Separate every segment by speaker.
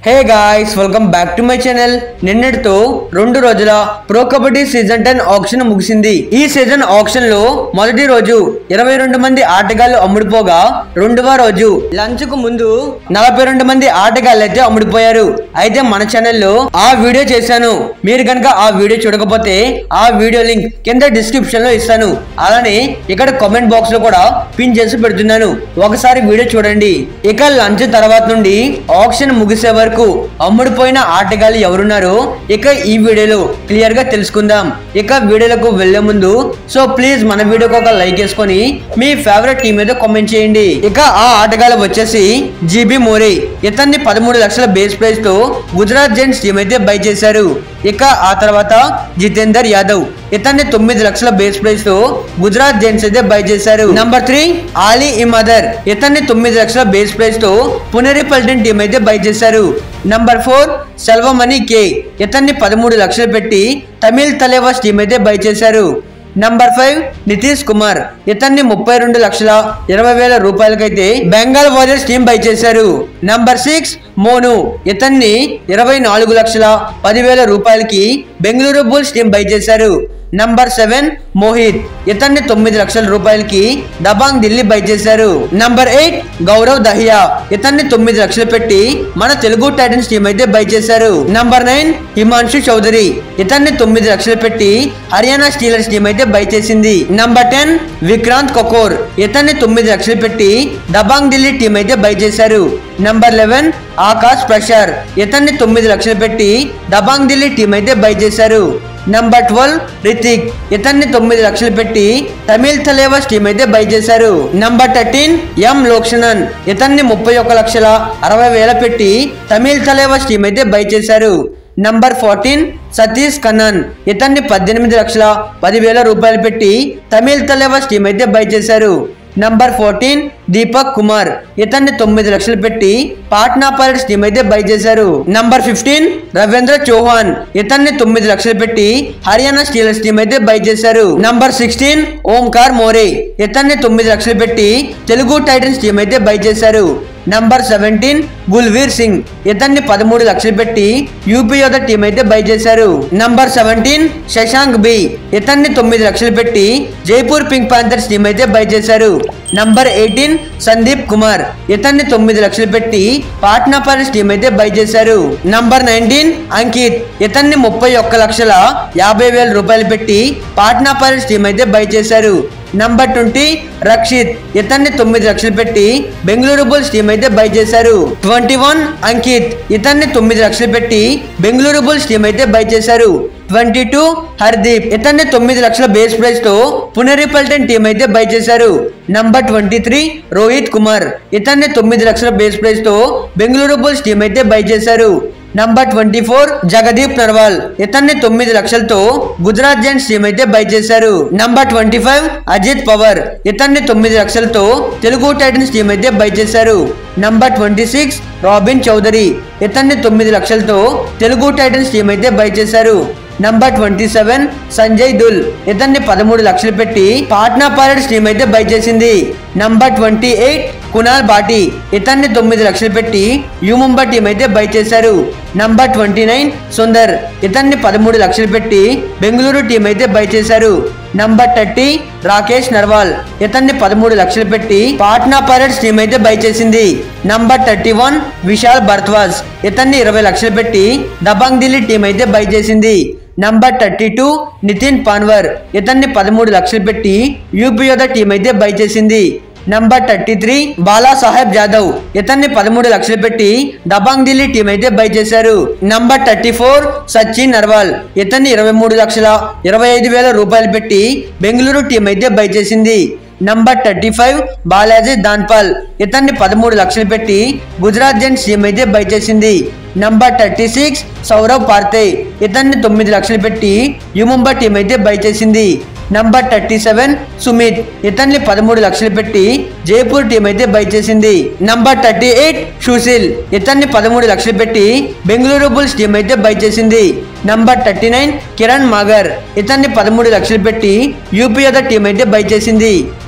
Speaker 1: hey guys welcome back to my channel నిన్నటితో రెండు రోజుల pro kabaddi season ten auction ముగిసింది ఈ సీజన్ ఆప్షన్ లో మొదటి రోజు ఇరవై రెండు మంది ఆటగాళ్లు అమ్ముడుపోగా రెండవ రోజు లంచ్ కు ముందు నలభై రెండు మంది ఆటగాళ్ళు అయితే అమ్ముడుపోయారు అయితే మన ఛానల్లో ఆ వీడియో చేశాను మీరు కనుక ఆ వీడియో చూడకపోతే ఆ వీడియో లింక్ కింద డిస్క్రిప్షన్ లో ఇస్తాను అలానే ఇక్కడ కామెంట్ బాక్స్ లో కూడా పిన్ చేసి పెడుతున్నాను ఒకసారి వీడియో చూడండి ఇక లంచ్ తర్వాత నుండి ఆప్షన్ ముగిసే వరకు అమ్ముడుపోయిన ఆటగాళ్ళు ఎవరున్నారో ఇక ఈ వీడియోలో క్లియర్ గా తెలుసుకుందాం ఇక వీడియోలకు వెళ్లే ముందు సో ప్లీజ్ మన వీడియోకి ఒక లైక్ వేసుకొని మీ ఫేవరెట్ టీం ఏదో కామెంట్ చేయండి ఇక ఆ ఆటగాళ్ళు వచ్చేసి జీబీ మోరీ ఇతన్ని పదమూడు లక్షల బేస్ ప్రైస్ తో గుజరాత్ జెంట్స్ టీం అయితే బై చేశారు ఇక ఆ తర్వాత జితేందర్ యాదవ్ ఇతన్ని తొమ్మిది లక్షల బేస్ ప్రైస్ తో గుజరాత్ జెంట్స్ అయితే బై చేశారు నంబర్ త్రీ ఆలీ ఇమదర్ ఇతన్ని తొమ్మిది లక్షల బేస్ ప్రైస్ తో పునేరి పల్టన్ టీం అయితే బై చేశారు నంబర్ ఫోర్ సెల్వమణి కే ఇతన్ని పదమూడు లక్షలు పెట్టి తమిళ్ తలేవాస్ టీం అయితే బై చేశారు నంబర్ ఫైవ్ నితీష్ కుమార్ ఇతన్ని ముప్పై రెండు లక్షల ఇరవై వేల రూపాయలకైతే బెంగాల్ వారియర్స్ టీం బై చేశారు నంబర్ సిక్స్ మోను ఇతన్ని ఇరవై నాలుగు లక్షల పదివేల రూపాయలకి బెంగళూరు బుల్స్ టీం బై చేశారు నంబర్ సెవెన్ మోహిత్ ఇతన్ని తొమ్మిది లక్షల రూపాయలకి దబాంగ్ ఢిల్లీ బై చేశారు నంబర్ ఎయిట్ గౌరవ్ దహియా ఇతన్ని తొమ్మిది లక్షలు పెట్టి మన తెలుగు టైటన్స్ టీం అయితే బై చేశారు నంబర్ నైన్ హిమాంశు చౌదరి ఇతన్ని తొమ్మిది లక్షలు పెట్టి హర్యానా స్టీలర్స్ టీం అయితే బై చేసింది నంబర్ టెన్ విక్రాంత్ కొకోర్ ఇతన్ని తొమ్మిది లక్షలు పెట్టి దబాంగ్ ఢిల్లీ టీం అయితే బై చేశారు నంబర్ లెవెన్ ఆకాష్ ప్రషర్ ఇతన్ని తొమ్మిది లక్షలు పెట్టి దబాంగ్ ఢిల్లీ టీం అయితే బై చేశారు నంబర్ ట్వెల్వ్ రితిక్ ఇతన్ని తొమ్మిది లక్షలు పెట్టి తమిళ్ తలేవాస్ టీం అయితే బై చేశారు నంబర్ థర్టీన్ ఎం లోక్షణన్ ఇతన్ని ముప్పై ఒక్క లక్షల అరవై వేల పెట్టి తమిళ్ తలేవాస్ టీం అయితే బై చేశారు నంబర్ ఫోర్టీన్ సతీష్ కన్నన్ ఇతన్ని పద్దెనిమిది లక్షల పదివేల రూపాయలు పెట్టి తమిళ్ తలేవాస్ టీం అయితే బై చేశారు నంబర్ ఫోర్టీన్ దీపక్ కుమార్ ఇతన్ని తొమ్మిది లక్షలు పెట్టి పాట్నా పైరట్స్ టీం అయితే బై చేశారు నంబర్ ఫిఫ్టీన్ రవీంద్ర చౌహాన్ ఇతన్ని తొమ్మిది లక్షలు పెట్టి హర్యానా స్టీలర్స్ టీం అయితే బై చేశారు నంబర్ సిక్స్టీన్ ఓంకార్ మోరే ఇతన్ని తొమ్మిది లక్షలు పెట్టి తెలుగు టైటన్స్ టీం అయితే బై చేశారు నంబర్ సెవెంటీన్ గుల్వీర్ సింగ్ ఇతన్ని పదమూడు లక్షలు పెట్టి యూపీ యోధ టీం అయితే బై చేశారు నంబర్ సెవెంటీన్ శశాంక్ బి ఇతన్ని తొమ్మిది లక్షలు పెట్టి జైపూర్ పింక్ పాంథర్స్ టీం అయితే బై చేశారు నంబర్ ఎయిటీన్ సందీప్ కుమార్ ఇతన్ని తొమ్మిది లక్షలు పెట్టి పాట్నా పైరట్స్ టీం అయితే బై చేశారు నంబర్ నైన్టీన్ అంకిత్ ఇతన్ని ముప్పై ఒక్క లక్షల యాభై వేల రూపాయలు పెట్టి పాట్నా పైరట్స్ టీం అయితే బై చేశారు నంబర్ ట్వంటీ రక్షిత్ ఇతన్ని తొమ్మిది లక్షలు పెట్టి బెంగళూరు బుల్స్ టీం అయితే బై చేశారు ట్వంటీ వన్ అంకిత్ ఇతన్ని తొమ్మిది లక్షలు పెట్టి బెంగళూరు బుల్స్ టీం అయితే బై చేశారు ట్వంటీ టూ హర్దీప్ ఇతన్ని తొమ్మిది లక్షల బేస్ ప్రైస్ తో పునరి పల్టన్ టీం అయితే బై చేశారు number twenty three Rohit Kumar ఇతన్ని తొమ్మిది లక్షల బేస్ ప్రైస్ తో బెంగళూరు బుల్స్ టీం అయితే బై చేశారు number twenty four Jagdeep Narwal ఇతన్ని తొమ్మిది లక్షలతో గుజరాత్ జెంట్స్ టీం అయితే బై చేశారు number twenty five Ajit Pawar ఇతన్ని తొమ్మిది లక్షలతో తెలుగు టైటన్స్ టీం అయితే బై చేశారు number twenty six Robin Chaudhary ఇతన్ని తొమ్మిది లక్షలతో తెలుగు టైటన్స్ టీం అయితే బై చేశారు number twenty seven Sanjay Dhull ఇతన్ని పదమూడు లక్షలు పెట్టి పాట్నా పైరట్స్ టీం అయితే బై చేసింది number twenty eight Kunal Bhati ఇతన్ని తొమ్మిది లక్షలు పెట్టి యూ ముంబై టీం అయితే బై చేశారు నంబర్ ట్వంటీ నైన్ సుందర్ ఇతన్ని పదమూడు లక్షలు పెట్టి బెంగళూరు టీం అయితే బై చేశారు నంబర్ థర్టీ రాకేష్ నర్వాల్ ఇతన్ని పదమూడు లక్షలు పెట్టి పాట్నా పైరట్స్ టీం అయితే బై చేసింది number thirty one Vishal Bharadwaj ఇతన్ని ఇరవై లక్షలు పెట్టి దబాంగ్ ఢిల్లీ టీం అయితే బై చేసింది number thirty two Nitin Panwar ఇతన్ని పదమూడు లక్షలు పెట్టి యూపీ యోధ టీం అయితే బై చేసింది number thirty three Bala Saheb Jadhav ఇతన్ని పదమూడు లక్షలు పెట్టి దబాంగ్ ఢిల్లీ టీం అయితే బై చేశారు number thirty four Sachin Narwal ఇతన్ని ఇరవై మూడు లక్షల ఇరవై ఐదు వేల రూపాయలు పెట్టి బెంగళూరు టీం అయితే బై చేసింది number thirty five Balaji Danpal ఇతన్ని పదమూడు లక్షలు పెట్టి గుజరాత్ జెంట్స్ టీం అయితే బై చేసింది number thirty six Saurav Parthe ఇతన్ని తొమ్మిది లక్షలు పెట్టి యు ముంబై టీం అయితే బై చేసింది నంబర్ థర్టీ సెవెన్ సుమిత్ ఇతన్ని పదమూడు లక్షలు పెట్టి జైపూర్ టీం అయితే బై చేసింది నంబర్ థర్టీ ఎయిట్ సుశీల్ ఇతన్ని పదమూడు లక్షలు పెట్టి బెంగళూరు బుల్స్ టీం అయితే బై చేసింది number thirty nine Kiran Magar ఇతన్ని పదమూడు లక్షలు పెట్టి యూపీ టీం అయితే బై చేసింది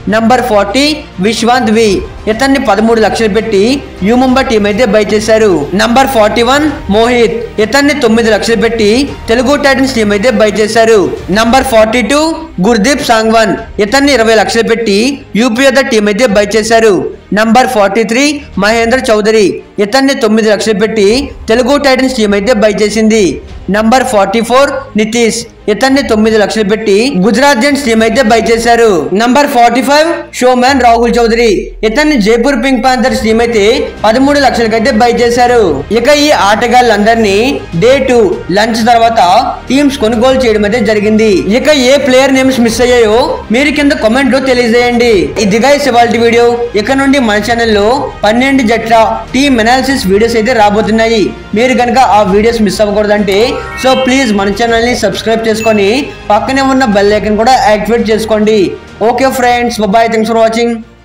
Speaker 1: నంబర్ ఫార్టీ విశ్వాంత్ వి ఇతన్ని పదమూడు లక్షలు పెట్టి యూ ముంబై టీం అయితే బై చేశారు నంబర్ ఫార్టీ వన్ మోహిత్ ఇతన్ని తొమ్మిది లక్షలు పెట్టి తెలుగు టైటన్స్ టీం అయితే బై చేశారు number forty two Gurdeep Sangwan ఇతన్ని ఇరవై లక్షలు పెట్టి యూపీఏ టీం అయితే బై చేశారు number forty three Mahendra Chaudhary ఇతన్ని తొమ్మిది లక్షలు పెట్టి తెలుగు టైటన్స్ టీం అయితే బై చేసింది నంబర్ ఫార్టీ ఫోర్ నితీష్ ఇతన్ని తొమ్మిది లక్షలు పెట్టి గుజరాత్ జెంట్స్ టీం అయితే బై చేశారు number forty five showman Rahul Chaudhary ఇతన్ని జైపూర్ పింక్ పాంథర్స్ టీం అయితే పదమూడు లక్షలకైతే బై చేశారు ఇక ఈ ఆటగాళ్ళందరినీ డే టూ లంచ్ తర్వాత టీమ్స్ కొనుగోలు చేయడం అయితే జరిగింది ఇక ఏ ప్లేయర్ నేమ్స్ మిస్ అయ్యాయో మీరు కింద కామెంట్ లో తెలియజేయండి ఇదిగా ఇవాళ వీడియో ఇక నుండి మన ఛానల్లో పన్నెండు జట్ల టీమ్ అనాలిసిస్ వీడియోస్ అయితే రాబోతున్నాయి మీరు కనుక ఆ వీడియోస్ మిస్ అవ్వకూడదంటే సో ప్లీజ్ మన ఛానల్ని సబ్స్క్రైబ్ చేసుకొని పక్కనే ఉన్న బెల్ ఐకన్ కూడా యాక్టివేట్ చేసుకోండి okay friends bye thanks for watching